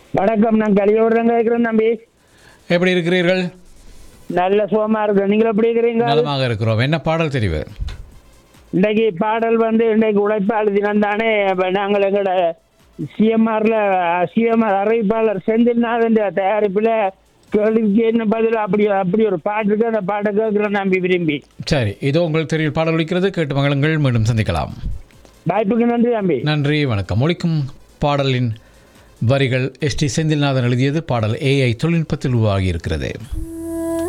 வணக்கம் நான் கலியோடுறேங்க இருக்கிறேன் தம்பி எப்படி இருக்கிறீர்கள் நல்ல சுகமா இருக்கு நீங்கள் எப்படி இருக்கிறீங்க நலமாக இருக்கிறோம் என்ன பாடல் தெரிவு இன்றைக்கு பாடல் வந்து இன்றைக்கு உழைப்பாளர் தினம் தானே அப்ப நாங்கள் எங்களோட சிஎம்ஆர்ல சிஎம்ஆர் அறிவிப்பாளர் செந்தில்நாதன் தயாரிப்பில் கேள்விக்கு என்ன பதில் அப்படி அப்படி ஒரு பாட்டு இருக்கு அந்த பாட்டை கேட்குறேன் நம்பி விரும்பி சரி இதோ உங்கள் தெரிவில் பாடல் ஒலிக்கிறது கேட்டு மகளுங்கள் மீண்டும் சந்திக்கலாம் வாய்ப்புக்கு நன்றி தம்பி நன்றி வணக்கம் ஒலிக்கும் பாடலின் வரிகள் எஸ் டி செந்தில்நாதன் எழுதியது பாடல் ஏஐ தொழில்நுட்பத்தில் உருவாகி இருக்கிறது